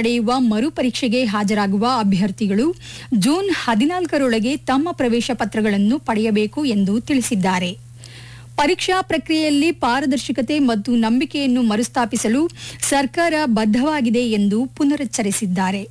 ನಡೆಯುವ ಮರುಪರೀಕ್ಷೆಗೆ ಹಾಜರಾಗುವ ಅಭ್ಯರ್ಥಿಗಳು ಜೂನ್ ಹದಿನಾಲ್ಕರೊಳಗೆ ತಮ್ಮ ಪ್ರವೇಶ ಪತ್ರಗಳನ್ನು ಪಡೆಯಬೇಕು ಎಂದು ತಿಳಿಸಿದ್ದಾರೆ ಪರೀಕ್ಷಾ ಪ್ರಕ್ರಿಯೆಯಲ್ಲಿ ಪಾರದರ್ಶಕತೆ ಮತ್ತು ನಂಬಿಕೆಯನ್ನು ಮರುಸ್ಥಾಪಿಸಲು ಸರ್ಕಾರ ಬದ್ಧವಾಗಿದೆ ಎಂದು ಪುನರುಚ್ಚರಿಸಿದ್ದಾರೆ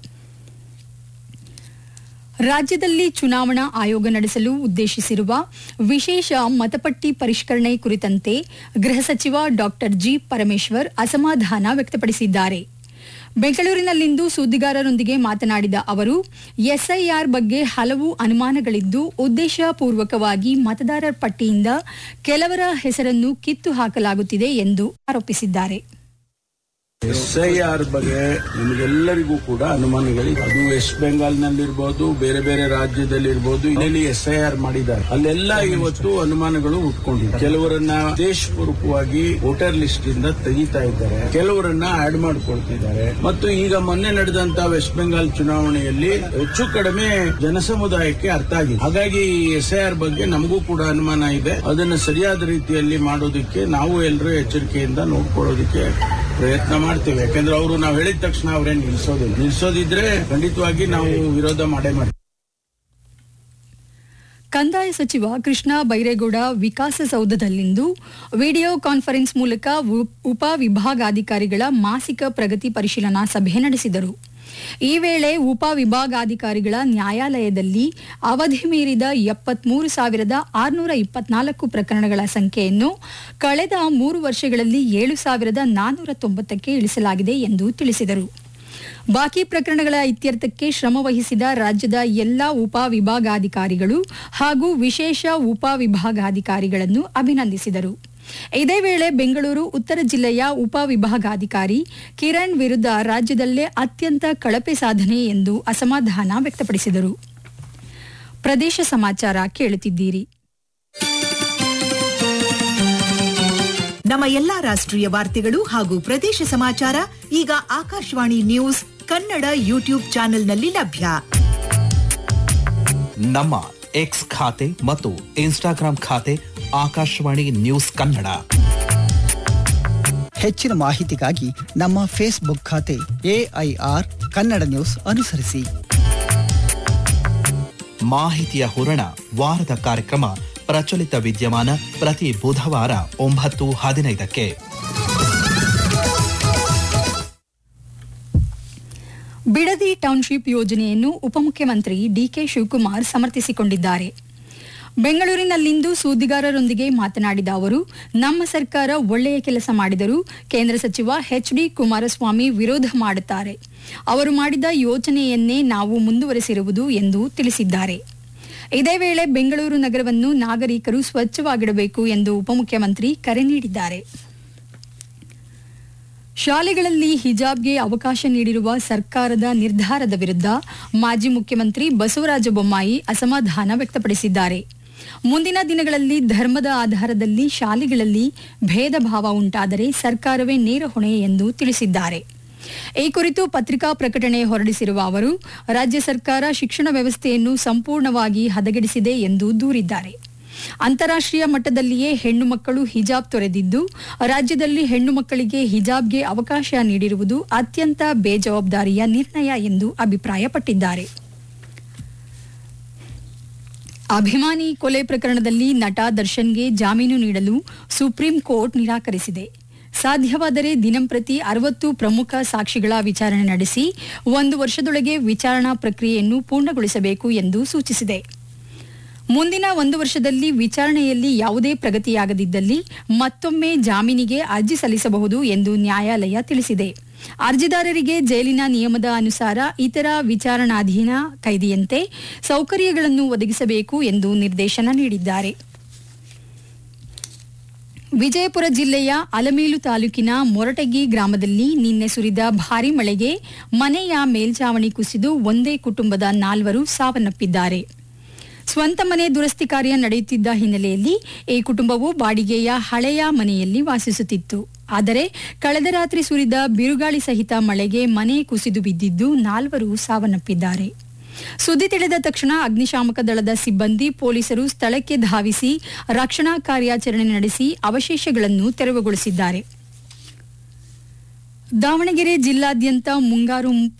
ರಾಜ್ಯದಲ್ಲಿ ಚುನಾವಣಾ ಆಯೋಗ ನಡೆಸಲು ಉದ್ದೇಶಿಸಿರುವ ವಿಶೇಷ ಮತಪಟ್ಟಿ ಪರಿಷ್ಕರಣೆ ಕುರಿತಂತೆ ಗೃಹ ಸಚಿವ ಡಾಕ್ಟರ್ ಜಿ ಪರಮೇಶ್ವರ್ ಅಸಮಾಧಾನ ವ್ಯಕ್ತಪಡಿಸಿದ್ದಾರೆ ಬೆಂಗಳೂರಿನಲ್ಲಿಂದು ಸುದ್ದಿಗಾರರೊಂದಿಗೆ ಮಾತನಾಡಿದ ಅವರು ಎಸ್ಐಆರ್ ಬಗ್ಗೆ ಹಲವು ಅನುಮಾನಗಳಿದ್ದು ಉದ್ದೇಶಪೂರ್ವಕವಾಗಿ ಮತದಾರರ ಪಟ್ಟಿಯಿಂದ ಕೆಲವರ ಹೆಸರನ್ನು ಕಿತ್ತು ಹಾಕಲಾಗುತ್ತಿದೆ ಎಂದು ಆರೋಪಿಸಿದ್ದಾರೆ ಎಸ್ಐಆರ್ ಬಗ್ಗೆ ನಿಮಗೆಲ್ಲರಿಗೂ ಕೂಡ ಅನುಮಾನಗಳಿವೆ ಅದು ವೆಸ್ಟ್ ಬೆಂಗಾಲ್ ನಲ್ಲಿರ್ಬೋದು ಬೇರೆ ಬೇರೆ ರಾಜ್ಯದಲ್ಲಿರ್ಬೋದು ಇಲ್ಲಿ ಎಸ್ಐಆರ್ ಮಾಡಿದ್ದಾರೆ ಅಲ್ಲೆಲ್ಲ ಇವತ್ತು ಅನುಮಾನಗಳು ಹುಟ್ಕೊಂಡಿವೆ ಕೆಲವರನ್ನ ಉದ್ದೇಶಪೂರ್ವಕವಾಗಿ ವೋಟರ್ ಲಿಸ್ಟ್ ಇಂದ ತೆಗಿತಾ ಇದ್ದಾರೆ ಕೆಲವರನ್ನ ಆಡ್ ಮಾಡ್ಕೊಳ್ತಿದ್ದಾರೆ ಮತ್ತು ಈಗ ಮೊನ್ನೆ ನಡೆದಂತ ವೆಸ್ಟ್ ಬೆಂಗಾಲ್ ಚುನಾವಣೆಯಲ್ಲಿ ಹೆಚ್ಚು ಕಡಿಮೆ ಜನಸಮುದಾಯಕ್ಕೆ ಅರ್ಥ ಆಗಿದೆ ಹಾಗಾಗಿ ಎಸ್ಐಆರ್ ಬಗ್ಗೆ ನಮಗೂ ಕೂಡ ಅನುಮಾನ ಇದೆ ಅದನ್ನು ಸರಿಯಾದ ರೀತಿಯಲ್ಲಿ ಮಾಡೋದಕ್ಕೆ ನಾವು ಎಲ್ಲರೂ ಎಚ್ಚರಿಕೆಯಿಂದ ನೋಡ್ಕೊಳ್ಳೋದಕ್ಕೆ ಪ್ರಯತ್ನ ಮಾಡ್ತೇವೆ ಯಾಕಂದ್ರೆ ಅವರು ನಾವು ಹೇಳಿದ ತಕ್ಷಣ ಅವ್ರೇನ್ ನಿಲ್ಸೋದಿಲ್ಲ ನಿಲ್ಸೋದಿದ್ರೆ ಖಂಡಿತವಾಗಿ ನಾವು ವಿರೋಧ ಮಾಡೇ ಮಾಡ್ತೀವಿ ಕಂದಾಯ ಸಚಿವ ಕೃಷ್ಣ ಬೈರೇಗೌಡ ವಿಕಾಸಸೌಧದಲ್ಲಿಂದು ವಿಡಿಯೋ ಕಾನ್ಫರೆನ್ಸ್ ಮೂಲಕ ಉ- ಉಪ ವಿಭಾಗಾಧಿಕಾರಿಗಳ ಮಾಸಿಕ ಪ್ರಗತಿ ಪರಿಶೀಲನಾ ಸಭೆ ನಡೆಸಿದರು ಈ ವೇಳೆ ಉಪ ವಿಭಾಗಾಧಿಕಾರಿಗಳ ನ್ಯಾಯಾಲಯದಲ್ಲಿ ಅವಧಿ ಮೀರಿದ ಎಪ್ಪತ್ಮೂರು ಸಾವಿರದ ಆರುನೂರ ಇಪ್ಪತ್ನಾಲ್ಕು ಪ್ರಕರಣಗಳ ಸಂಖ್ಯೆಯನ್ನು ಕಳೆದ ಮೂರು ವರ್ಷಗಳಲ್ಲಿ ಏಳು ಸಾವಿರದ ನಾನ್ನೂರ ತೊಂಬತ್ತಕ್ಕೆ ಇಳಿಸಲಾಗಿದೆ ಎಂದು ತಿಳಿಸಿದರು ಬಾಕಿ ಪ್ರಕರಣಗಳ ಇತ್ಯರ್ಥಕ್ಕೆ ಶ್ರಮ ವಹಿಸಿದ ರಾಜ್ಯದ ಎಲ್ಲಾ ಉಪ ವಿಭಾಗಾಧಿಕಾರಿಗಳು ಹಾಗೂ ವಿಶೇಷ ಉಪ ವಿಭಾಗಾಧಿಕಾರಿಗಳನ್ನು ಅಭಿನಂದಿಸಿದರು ಇದೇ ವೇಳೆ ಬೆಂಗಳೂರು ಉತ್ತರ ಜಿಲ್ಲೆಯ ಉಪ ವಿಭಾಗಾಧಿಕಾರಿ ಕಿರಣ್ ವಿರುದ್ಧ ರಾಜ್ಯದಲ್ಲೇ ಅತ್ಯಂತ ಕಳಪೆ ಸಾಧನೆ ಎಂದು ಅಸಮಾಧಾನ ವ್ಯಕ್ತಪಡಿಸಿದರು ಪ್ರದೇಶ ಸಮಾಚಾರ ಕೇಳುತ್ತಿದ್ದೀರಿ ನಮ್ಮ ಎಲ್ಲಾ ರಾಷ್ಟ್ರೀಯ ವಾರ್ತೆಗಳು ಹಾಗೂ ಪ್ರದೇಶ ಸಮಾಚಾರ ಈಗ ಆಕಾಶವಾಣಿ ನ್ಯೂಸ್ ಕನ್ನಡ ಯೂಟ್ಯೂಬ್ ಚಾನೆಲ್ನಲ್ಲಿ ಲಭ್ಯ ನಮ್ಮ ಎಕ್ಸ್ ಖಾತೆ ಮತ್ತು ಇನ್ಸ್ಟಾಗ್ರಾಂ ಖಾತೆ ಆಕಾಶವಾಣಿ ನ್ಯೂಸ್ ಕನ್ನಡ ಹೆಚ್ಚಿನ ಮಾಹಿತಿಗಾಗಿ ನಮ್ಮ ಫೇಸ್ಬುಕ್ ಖಾತೆ ಎಐಆರ್ ಕನ್ನಡ ನ್ಯೂಸ್ ಅನುಸರಿಸಿ ಮಾಹಿತಿಯ ಹೂರಣ ವಾರದ ಕಾರ್ಯಕ್ರಮ ಪ್ರಚಲಿತ ವಿದ್ಯಮಾನ ಪ್ರತಿ ಬುಧವಾರ ಒಂಬತ್ತು ಹದಿನೈದಕ್ಕೆ ಬಿಡದಿ ಟೌನ್ಶಿಪ್ ಯೋಜನೆಯನ್ನು ಉಪಮುಖ್ಯಮಂತ್ರಿ ಡಿಕೆ ಶಿವಕುಮಾರ್ ಸಮರ್ಥಿಸಿಕೊಂಡಿದ್ದಾರೆ ಬೆಂಗಳೂರಿನಲ್ಲಿಂದು ಸುದ್ದಿಗಾರರೊಂದಿಗೆ ಮಾತನಾಡಿದ ಅವರು ನಮ್ಮ ಸರ್ಕಾರ ಒಳ್ಳೆಯ ಕೆಲಸ ಮಾಡಿದರೂ ಕೇಂದ್ರ ಸಚಿವ ಎಚ್ ಡಿ ಕುಮಾರಸ್ವಾಮಿ ವಿರೋಧ ಮಾಡುತ್ತಾರೆ ಅವರು ಮಾಡಿದ ಯೋಜನೆಯನ್ನೇ ನಾವು ಮುಂದುವರೆಸಿರುವುದು ಎಂದು ತಿಳಿಸಿದ್ದಾರೆ ಇದೇ ವೇಳೆ ಬೆಂಗಳೂರು ನಗರವನ್ನು ನಾಗರಿಕರು ಸ್ವಚ್ಛವಾಗಿಡಬೇಕು ಎಂದು ಉಪಮುಖ್ಯಮಂತ್ರಿ ಕರೆ ನೀಡಿದ್ದಾರೆ ಶಾಲೆಗಳಲ್ಲಿ ಹಿಜಾಬ್ಗೆ ಅವಕಾಶ ನೀಡಿರುವ ಸರ್ಕಾರದ ನಿರ್ಧಾರದ ವಿರುದ್ಧ ಮಾಜಿ ಮುಖ್ಯಮಂತ್ರಿ ಬಸವರಾಜ ಬೊಮ್ಮಾಯಿ ಅಸಮಾಧಾನ ವ್ಯಕ್ತಪಡಿಸಿದ್ದಾರೆ ಮುಂದಿನ ದಿನಗಳಲ್ಲಿ ಧರ್ಮದ ಆಧಾರದಲ್ಲಿ ಶಾಲೆಗಳಲ್ಲಿ ಭೇದ ಭಾವ ಉಂಟಾದರೆ ಸರ್ಕಾರವೇ ನೇರ ಹೊಣೆ ಎಂದು ತಿಳಿಸಿದ್ದಾರೆ ಈ ಕುರಿತು ಪತ್ರಿಕಾ ಪ್ರಕಟಣೆ ಹೊರಡಿಸಿರುವ ಅವರು ರಾಜ್ಯ ಸರ್ಕಾರ ಶಿಕ್ಷಣ ವ್ಯವಸ್ಥೆಯನ್ನು ಸಂಪೂರ್ಣವಾಗಿ ಹದಗೆಡಿಸಿದೆ ಎಂದು ದೂರಿದ್ದಾರೆ ಅಂತಾರಾಷ್ಟ್ರೀಯ ಮಟ್ಟದಲ್ಲಿಯೇ ಹೆಣ್ಣು ಮಕ್ಕಳು ಹಿಜಾಬ್ ತೊರೆದಿದ್ದು ರಾಜ್ಯದಲ್ಲಿ ಹೆಣ್ಣು ಮಕ್ಕಳಿಗೆ ಹಿಜಾಬ್ಗೆ ಅವಕಾಶ ನೀಡಿರುವುದು ಅತ್ಯಂತ ಬೇಜವಾಬ್ದಾರಿಯ ನಿರ್ಣಯ ಎಂದು ಅಭಿಪ್ರಾಯಪಟ್ಟಿದ್ದಾರೆ ಅಭಿಮಾನಿ ಕೊಲೆ ಪ್ರಕರಣದಲ್ಲಿ ನಟ ದರ್ಶನ್ಗೆ ಜಾಮೀನು ನೀಡಲು ಸುಪ್ರೀಂ ಕೋರ್ಟ್ ನಿರಾಕರಿಸಿದೆ ಸಾಧ್ಯವಾದರೆ ದಿನಂಪ್ರತಿ ಅರವತ್ತು ಪ್ರಮುಖ ಸಾಕ್ಷಿಗಳ ವಿಚಾರಣೆ ನಡೆಸಿ ಒಂದು ವರ್ಷದೊಳಗೆ ವಿಚಾರಣಾ ಪ್ರಕ್ರಿಯೆಯನ್ನು ಪೂರ್ಣಗೊಳಿಸಬೇಕು ಎಂದು ಸೂಚಿಸಿದೆ ಮುಂದಿನ ಒಂದು ವರ್ಷದಲ್ಲಿ ವಿಚಾರಣೆಯಲ್ಲಿ ಯಾವುದೇ ಪ್ರಗತಿಯಾಗದಿದ್ದಲ್ಲಿ ಮತ್ತೊಮ್ಮೆ ಜಾಮೀನಿಗೆ ಅರ್ಜಿ ಸಲ್ಲಿಸಬಹುದು ಎಂದು ನ್ಯಾಯಾಲಯ ತಿಳಿಸಿದೆ ಅರ್ಜಿದಾರರಿಗೆ ಜೈಲಿನ ನಿಯಮದ ಅನುಸಾರ ಇತರ ವಿಚಾರಣಾಧೀನ ಕೈದಿಯಂತೆ ಸೌಕರ್ಯಗಳನ್ನು ಒದಗಿಸಬೇಕು ಎಂದು ನಿರ್ದೇಶನ ನೀಡಿದ್ದಾರೆ ವಿಜಯಪುರ ಜಿಲ್ಲೆಯ ಅಲಮೇಲು ತಾಲೂಕಿನ ಮೊರಟಗಿ ಗ್ರಾಮದಲ್ಲಿ ನಿನ್ನೆ ಸುರಿದ ಭಾರೀ ಮಳೆಗೆ ಮನೆಯ ಮೇಲ್ಛಾವಣಿ ಕುಸಿದು ಒಂದೇ ಕುಟುಂಬದ ನಾಲ್ವರು ಸಾವನ್ನಪ್ಪಿದ್ದಾರೆ ಸ್ವಂತ ಮನೆ ದುರಸ್ತಿ ಕಾರ್ಯ ನಡೆಯುತ್ತಿದ್ದ ಹಿನ್ನೆಲೆಯಲ್ಲಿ ಈ ಕುಟುಂಬವು ಬಾಡಿಗೆಯ ಹಳೆಯ ಮನೆಯಲ್ಲಿ ವಾಸಿಸುತ್ತಿತ್ತು ಆದರೆ ಕಳೆದ ರಾತ್ರಿ ಸುರಿದ ಬಿರುಗಾಳಿ ಸಹಿತ ಮಳೆಗೆ ಮನೆ ಕುಸಿದು ಬಿದ್ದಿದ್ದು ನಾಲ್ವರು ಸಾವನ್ನಪ್ಪಿದ್ದಾರೆ ಸುದ್ದಿ ತಿಳಿದ ತಕ್ಷಣ ಅಗ್ನಿಶಾಮಕ ದಳದ ಸಿಬ್ಬಂದಿ ಪೊಲೀಸರು ಸ್ಥಳಕ್ಕೆ ಧಾವಿಸಿ ರಕ್ಷಣಾ ಕಾರ್ಯಾಚರಣೆ ನಡೆಸಿ ಅವಶೇಷಗಳನ್ನು ತೆರವುಗೊಳಿಸಿದ್ದಾರೆ ದಾವಣಗೆರೆ ಜಿಲ್ಲಾದ್ಯಂತ ಮುಂಗಾರು